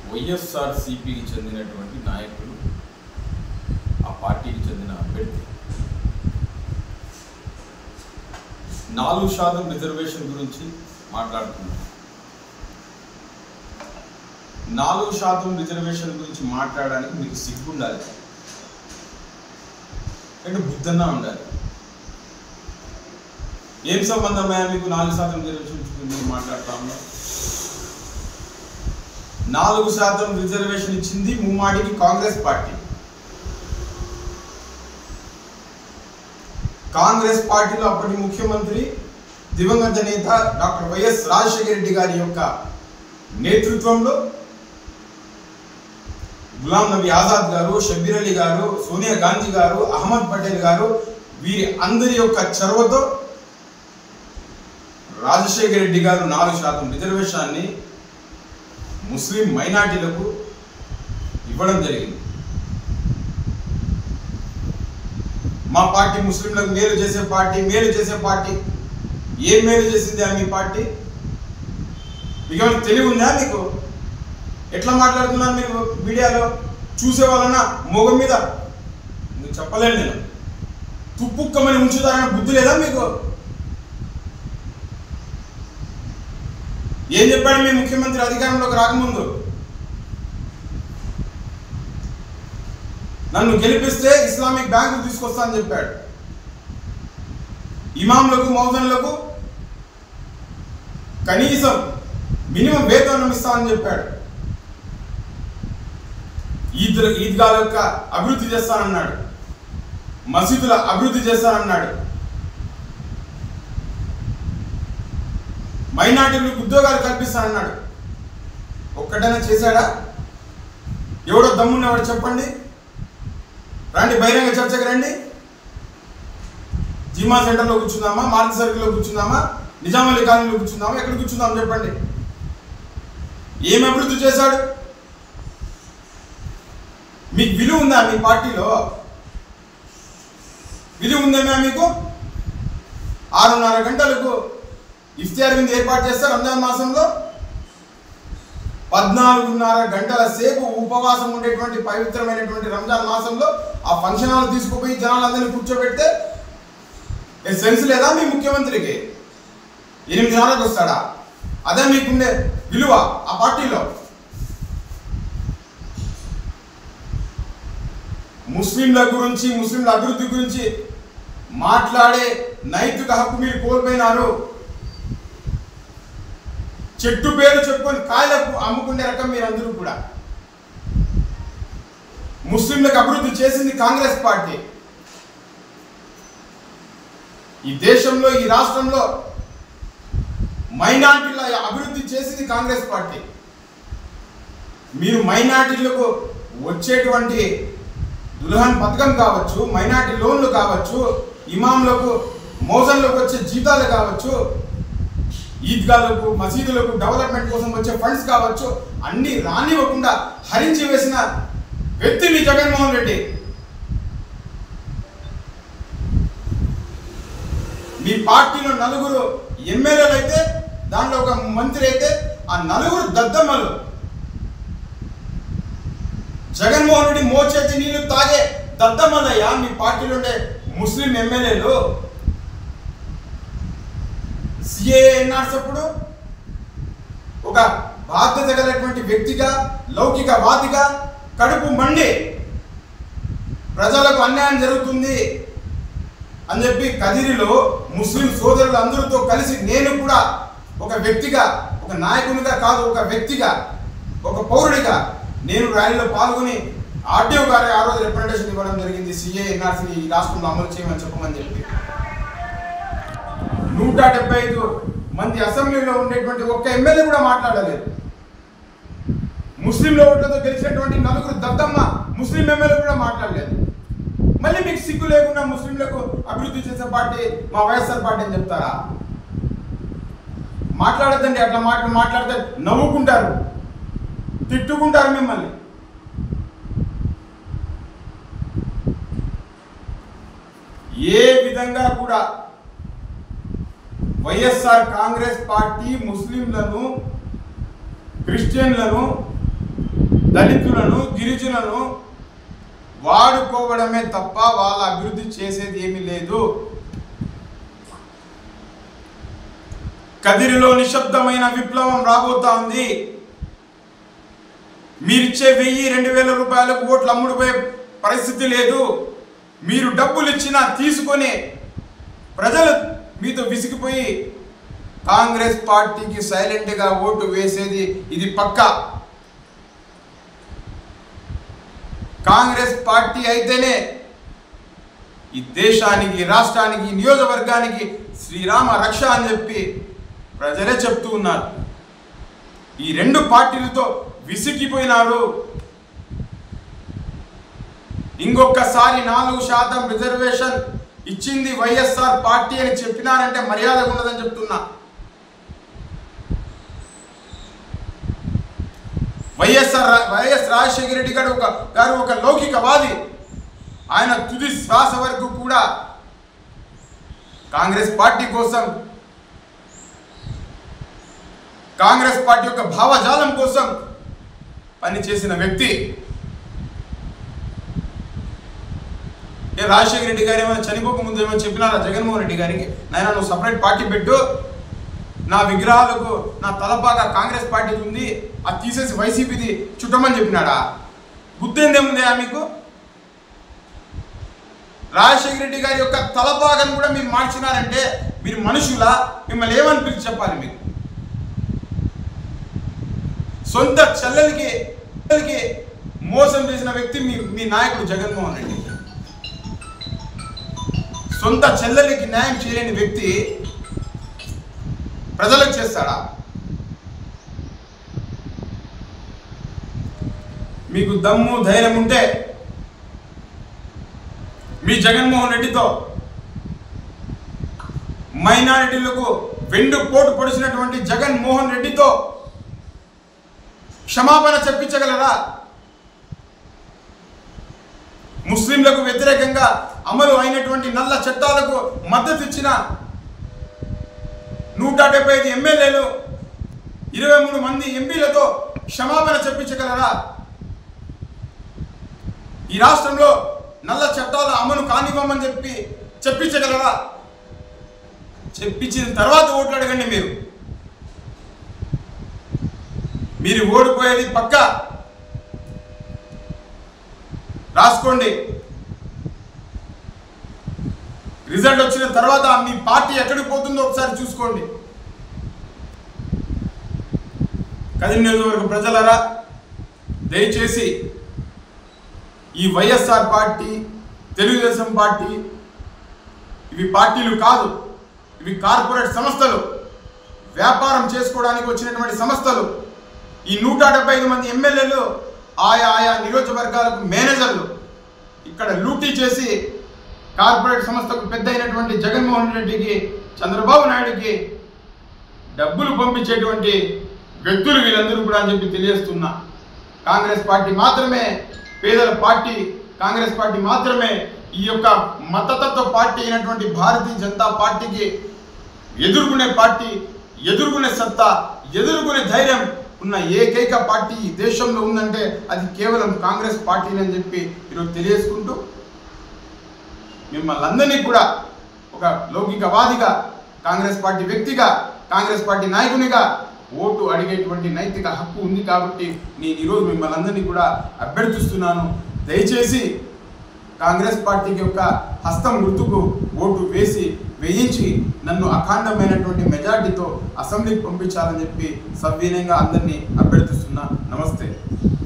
వైఎస్ఆర్ సిపికి చెందినటువంటి నాయకులు ఆ పార్టీకి చెందిన అభ్యర్థి నాలుగు శాతం రిజర్వేషన్ గురించి మాట్లాడుతున్నారు నాలుగు శాతం రిజర్వేషన్ గురించి మాట్లాడడానికి మీకు సిగ్గు ఉండాలి అంటే బుద్ధన్నా ఉండాలి ఏం సంబంధమయ్యా మీకు నాలుగు శాతం రిజర్వేషన్ గురించి మాట్లాడుతా ఉన్నారు నాలుగు శాతం రిజర్వేషన్ ఇచ్చింది ముమ్మాడికి కాంగ్రెస్ పార్టీ కాంగ్రెస్ పార్టీలో అప్పటి ముఖ్యమంత్రి దివంగత నేత డాక్టర్ వైఎస్ రాజశేఖర రెడ్డి గారి యొక్క నేతృత్వంలో గులాం నబీ ఆజాద్ గారు షబ్బీర్ అలీ గారు సోనియా గాంధీ గారు అహ్మద్ పటేల్ గారు వీరి అందరి యొక్క చొరవతో రాజశేఖర రెడ్డి గారు నాలుగు శాతం రిజర్వేషన్ని ముస్లిం మైనార్టీలకు ఇవ్వడం జరిగింది మా పార్టీ ముస్లింలకు మేలు చేసే పార్టీ మేలు చేసే పార్టీ ఏం మేలు చేసింది ఆ మీ పార్టీ మీకు ఏమైనా తెలివి ఉందా మీకు ఎట్లా మాట్లాడుతున్నారు మీరు మీడియాలో చూసే వాళ్ళన మొగం మీద మీకు చెప్పలేను నేను తుప్పుక్కమని ఉంచుతారన్న బుద్ధి లేదా మీకు ఏం చెప్పాడు మీ ముఖ్యమంత్రి అధికారంలోకి రాకముందు నన్ను గెలిపిస్తే ఇస్లామిక్ బ్యాంకు తీసుకొస్తా అని చెప్పాడు ఇమాంలకు మౌజన్లకు కనీసం మినిమం వేతనం ఇస్తామని చెప్పాడు ఈద్ ఈద్గాల యొక్క అభివృద్ధి చేస్తానన్నాడు మసీదుల అభివృద్ధి చేస్తానన్నాడు మైనార్టీలకు ఉద్యోగాలు కల్పిస్తానన్నాడు ఒక్కటైనా చేశాడా ఎవడో దమ్మున్నవాడు చెప్పండి రండి బహిరంగ చర్చకు రండి జీమా సెంటర్లో కూర్చుందామా మార్క్ సర్కిల్లో కూర్చుందామా నిజామల్లి కాలనీలో కూర్చుందామా ఎక్కడ కూర్చుందాం చెప్పండి ఏం అభివృద్ధి చేశాడు మీకు విలువ ఉందా మీ పార్టీలో విలువ ఉందేమా మీకు ఆరున్నర గంటలకు ఇఫ్తియార్ విందు ఏర్పాటు చేస్తారు రంజాన్ మాసంలో పద్నాలుగున్నర గంటల సేపు ఉపవాసం ఉండేటువంటి పవిత్రమైనటువంటి రంజాన్ మాసంలో ఆ ఫంక్షన్ హాల్ తీసుకుపోయి జనాలందరినీ కూర్చోబెడితే ఏ సెన్స్ లేదా మీ ముఖ్యమంత్రికి ఎనిమిది నెలలకు వస్తాడా అదే మీకుండే విలువ ఆ పార్టీలో ముస్లింల గురించి ముస్లింల అభివృద్ధి గురించి మాట్లాడే నైతిక హక్కు మీరు కోల్పోయినారు చెట్టు పేరు చెప్పుకొని కాయలకు అమ్ముకునే రకం మీరందరూ కూడా ముస్లింలకు అభివృద్ధి చేసింది కాంగ్రెస్ పార్టీ ఈ దేశంలో ఈ రాష్ట్రంలో మైనార్టీల అభివృద్ధి చేసింది కాంగ్రెస్ పార్టీ మీరు మైనార్టీలకు వచ్చేటువంటి దుల్హన్ పథకం కావచ్చు మైనార్టీ లోన్లు కావచ్చు ఇమాంలకు మోజన్లకు వచ్చే జీతాలు కావచ్చు ఈద్గాలకు మసీదులకు డెవలప్మెంట్ కోసం వచ్చే ఫండ్స్ కావచ్చు అన్ని రానివ్వకుండా హరించి వేసిన వ్యక్తి మీ జగన్మోహన్ రెడ్డి మీ పార్టీలో నలుగురు ఎమ్మెల్యేలు అయితే దాంట్లో ఒక మంత్రి అయితే ఆ నలుగురు దద్దమ్మలు జగన్మోహన్ రెడ్డి మోచేతి నీళ్లు తాగే దద్దమ్మలయ్యా మీ పార్టీలో ఉండే ముస్లిం ఎమ్మెల్యేలు సిఏఏ ఎన్ఆర్సప్పుడు ఒక బాధ్యత కలిగినటువంటి వ్యక్తిగా లౌకికవాదిగా కడుపు మండి ప్రజలకు అన్యాయం జరుగుతుంది అని చెప్పి కదిరిలో ముస్లిం సోదరులు అందరితో కలిసి నేను కూడా ఒక వ్యక్తిగా ఒక నాయకునిగా కాదు ఒక వ్యక్తిగా ఒక పౌరుడిగా నేను ర్యాలీలో పాల్గొని ఆర్టీఓ గారి ఆ రోజు రిప్రజెంటేషన్ ఇవ్వడం జరిగింది సిఏ ఎన్ఆర్సీని ఈ రాష్ట్రంలో అమలు చేయమని చెప్పమని చెప్పి నూట డెబ్బై ఐదు మంది అసెంబ్లీలో ఉండేటువంటి ఒక్క ఎమ్మెల్యే కూడా మాట్లాడలేదు ముస్లింల ఓట్లతో గెలిచినటువంటి నలుగురు దద్దమ్మ ముస్లిం ఎమ్మెల్యే కూడా మాట్లాడలేదు మళ్ళీ మీకు సిగ్గు లేకుండా ముస్లింలకు అభివృద్ధి చేసే పార్టీ మా వైఎస్ఆర్ పార్టీ అని చెప్తారా మాట్లాడద్దండి అట్లా మాట మాట్లాడితే నవ్వుకుంటారు తిట్టుకుంటారు మిమ్మల్ని ఏ విధంగా కూడా వైఎస్ఆర్ కాంగ్రెస్ పార్టీ ముస్లింలను క్రిస్టియన్లను దళితులను గిరిజనులను వాడుకోవడమే తప్ప వాళ్ళ అభివృద్ధి చేసేది ఏమీ లేదు కదిరిలో నిశ్శబ్దమైన విప్లవం రాబోతా ఉంది మీరిచ్చే వెయ్యి రెండు వేల రూపాయలకు ఓట్లు అమ్ముడుపోయే పరిస్థితి లేదు మీరు డబ్బులు ఇచ్చినా తీసుకొని ప్రజలు మీతో విసిగిపోయి కాంగ్రెస్ పార్టీకి సైలెంట్గా ఓటు వేసేది ఇది పక్కా కాంగ్రెస్ పార్టీ అయితేనే ఈ దేశానికి రాష్ట్రానికి నియోజకవర్గానికి శ్రీరామ రక్ష అని చెప్పి ప్రజలే చెప్తూ ఉన్నారు ఈ రెండు పార్టీలతో విసిగిపోయినారు ఇంకొకసారి నాలుగు శాతం రిజర్వేషన్ ఇచ్చింది వైఎస్ఆర్ పార్టీ అని చెప్పినారంటే మర్యాద ఉండదని చెప్తున్నా వైఎస్ఆర్ రా- వైఎస్ రాజశేఖర రెడ్డి గారు ఒక గారు ఒక లౌకికవాది ఆయన తుది శ్వాస వరకు కూడా కాంగ్రెస్ పార్టీ కోసం కాంగ్రెస్ పార్టీ యొక్క భావజాలం కోసం పనిచేసిన వ్యక్తి ఏ రాజశేఖర రెడ్డి గారు ఏమైనా చనిపోక ముందు ఏమైనా చెప్పినారా జగన్మోహన్ రెడ్డి గారికి నాయన నువ్వు సపరేట్ పార్టీ పెట్టు నా విగ్రహాలకు నా తలపాగా కాంగ్రెస్ పార్టీది ఉంది అది తీసేసి వైసీపీది చుట్టమని చెప్పినాడా గుర్తేందేముందా మీకు రాజశేఖర రెడ్డి గారి యొక్క తలపాగను కూడా మీరు మార్చినారంటే మీరు మనుషులా మిమ్మల్ని ఏమని పిలిచి చెప్పాలి మీకు సొంత చెల్లెలకి చెల్లెలకి మోసం చేసిన వ్యక్తి మీ మీ నాయకుడు జగన్మోహన్ రెడ్డి సొంత చెల్లెలకి న్యాయం చేయలేని వ్యక్తి ప్రజలకు చేస్తాడా మీకు దమ్ము ధైర్యం ఉంటే మీ జగన్మోహన్ రెడ్డితో మైనారిటీలకు వెండు పోటు పొడిచినటువంటి జగన్మోహన్ రెడ్డితో క్షమాపణ చెప్పించగలరా ముస్లింలకు వ్యతిరేకంగా అమలు అయినటువంటి నల్ల చట్టాలకు మద్దతు ఇచ్చిన నూట డెబ్బై ఐదు ఎమ్మెల్యేలు ఇరవై మూడు మంది ఎంపీలతో క్షమాపణ చెప్పించగలరా ఈ రాష్ట్రంలో నల్ల చట్టాల అమలు కానివ్వమని చెప్పి చెప్పించగలరా చెప్పించిన తర్వాత ఓట్లు అడగండి మీరు మీరు ఓడిపోయేది పక్క రాసుకోండి రిజల్ట్ వచ్చిన తర్వాత మీ పార్టీ ఎక్కడికి పోతుందో ఒకసారి చూసుకోండి కదిరి నియోజకవర్గ ప్రజలరా దయచేసి ఈ వైఎస్ఆర్ పార్టీ తెలుగుదేశం పార్టీ ఇవి పార్టీలు కాదు ఇవి కార్పొరేట్ సంస్థలు వ్యాపారం చేసుకోవడానికి వచ్చినటువంటి సంస్థలు ఈ నూట డెబ్బై ఐదు మంది ఎమ్మెల్యేలు ఆయా ఆయా నియోజకవర్గాలకు మేనేజర్లు ఇక్కడ లూటీ చేసి కార్పొరేట్ సంస్థకు పెద్ద అయినటువంటి జగన్మోహన్ రెడ్డికి చంద్రబాబు నాయుడుకి డబ్బులు పంపించేటువంటి వ్యక్తులు వీళ్ళందరూ కూడా అని చెప్పి తెలియజేస్తున్నా కాంగ్రెస్ పార్టీ మాత్రమే పేదల పార్టీ కాంగ్రెస్ పార్టీ మాత్రమే ఈ యొక్క మతతత్వ పార్టీ అయినటువంటి భారతీయ జనతా పార్టీకి ఎదుర్కొనే పార్టీ ఎదుర్కొనే సత్తా ఎదుర్కొనే ధైర్యం ఉన్న ఏకైక పార్టీ ఈ దేశంలో ఉందంటే అది కేవలం కాంగ్రెస్ పార్టీ అని చెప్పి ఈరోజు తెలియజేసుకుంటూ మిమ్మల్ని అందరినీ కూడా ఒక లౌకికవాదిగా కాంగ్రెస్ పార్టీ వ్యక్తిగా కాంగ్రెస్ పార్టీ నాయకునిగా ఓటు అడిగేటువంటి నైతిక హక్కు ఉంది కాబట్టి నేను ఈరోజు మిమ్మల్ని అందరినీ కూడా అభ్యర్థిస్తున్నాను దయచేసి కాంగ్రెస్ పార్టీకి యొక్క హస్తం గుర్తుకు ఓటు వేసి వేయించి నన్ను అఖండమైనటువంటి మెజార్టీతో అసెంబ్లీకి పంపించాలని చెప్పి సవినయంగా అందరినీ అభ్యర్థిస్తున్నా నమస్తే